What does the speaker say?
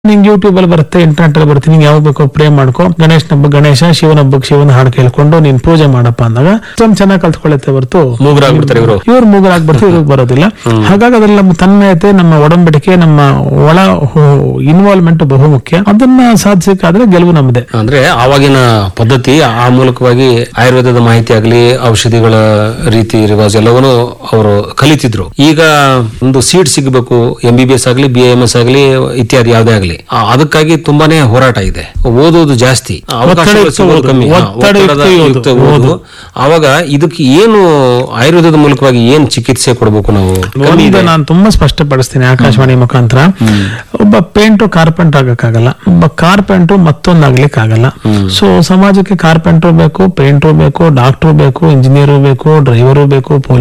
ನಿಂಗೆ ಯೂಟ್ಯೂಬ್ ಅಲ್ಲಿ ಬರುತ್ತೆ ಇಂಟರ್ನೆಟ್ ಅಲ್ಲಿ ಬರುತ್ತೆ ನಿಂಗೆ ಯಾವಾಗ ಬೇಕೋ ಪ್ರೇ ಮಾಡ್ಕೊ ಗಣೇಶನ ಹಬ್ಬ ಗಣೇಶ ಶಿವನ ಹಬ್ಬಕ್ಕೆ ಶಿವನ ಹಾಡು ಕೇಳ್ಕೊಂಡು ನೀನ್ ಪೂಜೆ ಮಾಡಪ್ಪ ಅಂದಾಗ ಅಷ್ಟೊಂದ್ ಚೆನ್ನಾಗಿ ಕಲ್ತ್ಕೊಳ್ಳುತ್ತೆ ಹೊರತು ಮೂಗರಾಗ್ಬಿಡ್ತಾರೆ ಇವರು ಇವ್ರು ಮೂಗರಾಗ್ಬಿಡ್ತು ಇವ್ರಿಗೆ ಬರೋದಿಲ್ಲ ಹಾಗಾಗಿ ಅದ್ರಲ್ಲಿ ನಮ್ಮ ತನ್ಮಯತೆ ನಮ್ಮ ಒಡಂಬಡಿಕೆ ನಮ್ಮ ಒಳ ಇನ್ವಾಲ್ವ್ಮೆಂಟ್ ಬಹು ಮುಖ್ಯ ಅದನ್ನ ಸಾಧಿಸಕ್ಕಾದ್ರೆ ಗೆಲುವು ನಮ್ಮದೇ ಅಂದ್ರೆ ಆವಾಗಿನ ಪದ್ಧತಿ ಆ ಮೂಲಕವಾಗಿ ಆಯುರ್ವೇದದ ಮಾಹಿತಿ ಆಗಲಿ ಔಷಧಿಗಳ ರೀತಿ ರಿವಾಜ್ ಎಲ್ಲವನ್ನೂ ಅವರು ಕಲಿತಿದ್ರು ಈಗ ಒಂದು ಸೀಟ್ ಸಿಗಬೇಕು ಎಂ ಬಿ ಬಿ ಎಸ್ ಆಗಲಿ ಬಿ ಎಂ ಎಸ್ ಆಗಲಿ ಇತ್ಯಾದಿ ಯಾವುದೇ ಆಗಲಿ ಅದಕ್ಕಾಗಿ ತುಂಬಾನೇ ಹೋರಾಟ ಇದೆ ಓದೋದು ಜಾಸ್ತಿ ಅವಕಾಶಗಳು ಒತ್ತಡ ಸಿಗೋದು ಯುಕ್ತ ಕಮ್ಮಿ ಹಾ, ಒತ್ತಡ ಒತ್ತಡದ ಯುಕ್ತ ಯುಕ್ತ ಓದು ಆವಾಗ ಇದಕ್ಕೆ ಏನು ಆಯುರ್ವೇದದ ಮೂಲಕವಾಗಿ ಏನ್ ಚಿಕಿತ್ಸೆ ಕೊಡಬೇಕು ನಾವು ಕಮ್ಮಿ ಒಂದು ಇದೆ ನಾನು ತುಂಬಾ ಸ್ಪಷ್ಟಪಡಿಸ್ತೀನಿ ಆಕಾಶವಾಣಿ ಮುಖಾಂತರ ಒಬ್ಬ ಪೇಂಟು ಕಾರ್ಪೆಂಟರ್ ಆಗಕ್ಕಾಗಲ್ಲ ಒಬ್ಬ ಕಾರ್ಪೆಂಟು ಮತ್ತೊಂದು ಆಗ್ಲಿಕ್ಕಾಗಲ್ಲ ಸೊ ಸಮಾಜಕ್ಕೆ ಕಾರ್ಪೆಂಟ್ರು ಬೇಕು ಪೇಂಟ್ರು ಬೇಕು ಡಾಕ್ಟ್ರು ಬೇಕು ಇಂಜಿನಿಯರು ಬೇಕು ಡ್ರೈವರು ಬೇಕು